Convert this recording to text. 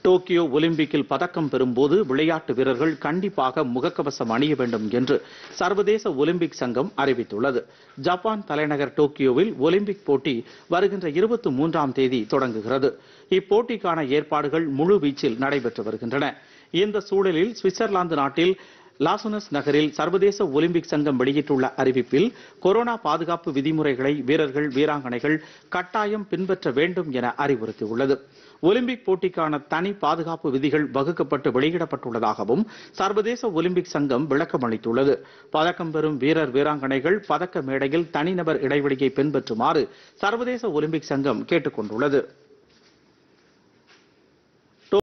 Tokyo ஒலிம்பிக்கில் பதக்கம் பெறும்போது விளையாட்டு வீரர்கள் கண்டிப்பாக முகக்கவசம் அணிய வேண்டும் என்று சர்வதேச ஒலிம்பிக் சங்கம் அறிவித்துள்ளது ஜப்பான் தலைநகர் டோக்கியோவில் ஒலிம்பிக் போட்டி வருகின்ற இருபத்தி மூன்றாம் தேதி தொடங்குகிறது இப்போட்டிக்கான ஏற்பாடுகள் முழுவீச்சில் நடைபெற்று வருகின்றன இந்த சூழலில் சுவிட்சர்லாந்து நாட்டில் லாசுனஸ் நகரில் சர்வதேச ஒலிம்பிக் சங்கம் வெளியிட்டுள்ள அறிவிப்பில் கொரோனா பாதுகாப்பு விதிமுறைகளை வீரர்கள் வீராங்கனைகள் கட்டாயம் பின்பற்ற வேண்டும் என அறிவுறுத்தியுள்ளது ஒலிம்பிக் போட்டிக்கான தனி பாதுகாப்பு விதிகள் வகுக்கப்பட்டு வெளியிடப்பட்டுள்ளதாகவும் சர்வதேச ஒலிம்பிக் சங்கம் விளக்கம் அளித்துள்ளது பதக்கம் பெறும் வீரர் வீராங்கனைகள் பதக்க மேடையில் தனிநபர் இடைவெளியை பின்பற்றுமாறு சர்வதேச ஒலிம்பிக் சங்கம் கேட்டுக் கொண்டுள்ளது